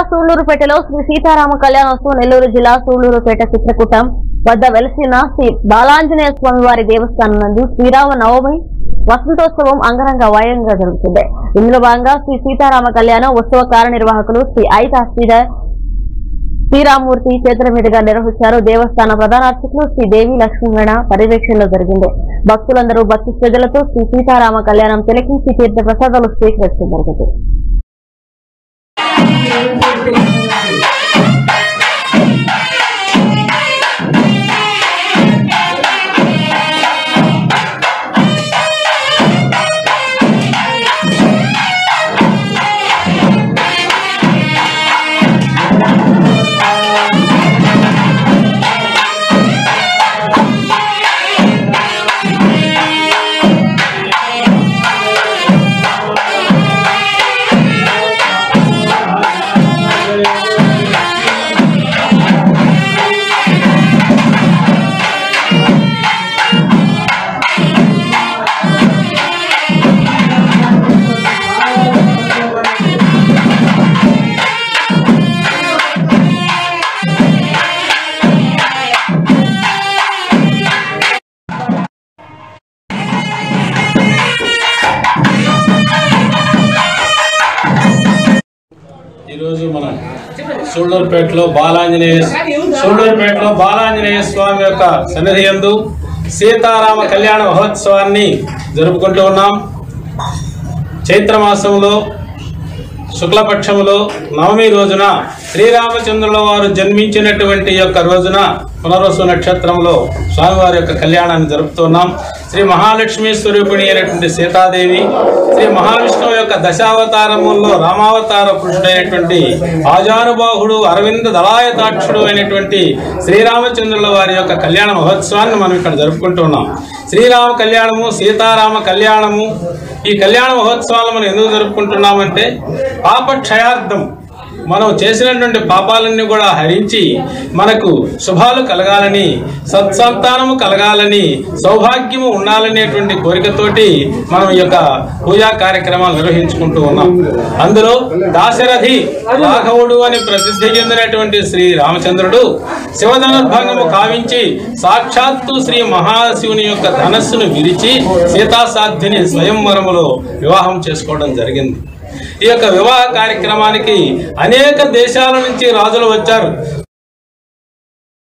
సూళ్లూరుపేటలో శ్రీ సీతారామ కళ్యాణోత్సవం నెల్లూరు జిల్లా సూళ్లూరుపేట చిత్రకూటం వద్ద వెలసిన శ్రీ బాలాంజనేయ స్వామి వారి దేవస్థానం నందు శ్రీరామ నవమి వసంతోత్సవం అంగరంగ వైరంగా జరుగుతుంది ఇందులో భాగంగా శ్రీ సీతారామ కళ్యాణం ఉత్సవ కార్యనిర్వాహకులు శ్రీ ఐతా శ్రీధర్ శ్రీరామూర్తి చేతుల మీదుగా నిర్వహించారు దేవస్థాన ప్రధాన అర్చకులు శ్రీ దేవి లక్ష్మీగణ పర్యవేక్షణలో జరిగింది భక్తులందరూ భక్తి శ్రద్ధలతో శ్రీ సీతారామ కళ్యాణం తిలకించి తీర్థ ప్రసాదాలు స్వీకరించడం జరిగింది ఈరోజు మనం సూళ్ళూరుపేటలో బాలాంజనేయ సూళ్ళూరుపేటలో బాలాంజనేయ స్వామి యొక్క సన్నిధి యందు సీతారామ కళ్యాణ మహోత్సవాన్ని జరుపుకుంటూ ఉన్నాం చైత్రమాసంలో శుక్లపక్షములో నవమి రోజున శ్రీరామచంద్రుల వారు జన్మించినటువంటి యొక్క రోజున పునర్వసు నక్షత్రంలో స్వామివారి యొక్క కళ్యాణాన్ని జరుపుతున్నాం శ్రీ మహాలక్ష్మి స్వరూపిణి అయినటువంటి సీతాదేవి శ్రీ మహావిష్ణువు యొక్క దశావతారముల్లో రామావతార పురుషుడైనటువంటి ఆజానుబాహుడు అరవింద దళాయతాక్షుడు అయినటువంటి శ్రీరామచంద్రుల వారి యొక్క కళ్యాణ మహోత్సవాన్ని మనం ఇక్కడ జరుపుకుంటున్నాం శ్రీరామ కళ్యాణము సీతారామ కళ్యాణము ఈ కళ్యాణ మహోత్సవాలు మనం ఎందుకు జరుపుకుంటున్నామంటే పాప క్షయార్థం మనం చేసినటువంటి పాపాలన్నీ కూడా హరించి మనకు శుభాలు కలగాలని సత్సంతానము కలగాలని సౌభాగ్యము ఉండాలనేటువంటి కోరికతోటి మనం ఈ యొక్క పూజా కార్యక్రమాలు నిర్వహించుకుంటూ ఉన్నాం అందులో దాశరథి రాఘవుడు అని ప్రసిద్ధి చెందినటువంటి శ్రీ రామచంద్రుడు శివధనుర్భంగము కావించి సాక్షాత్తు శ్రీ మహాశివుని యొక్క ధనస్సును విరిచి సీతాసాధ్యని స్వయంవరములో వివాహం చేసుకోవడం జరిగింది ఈ యొక్క వివాహ కార్యక్రమానికి అనేక దేశాల నుంచి రాజులు వచ్చారు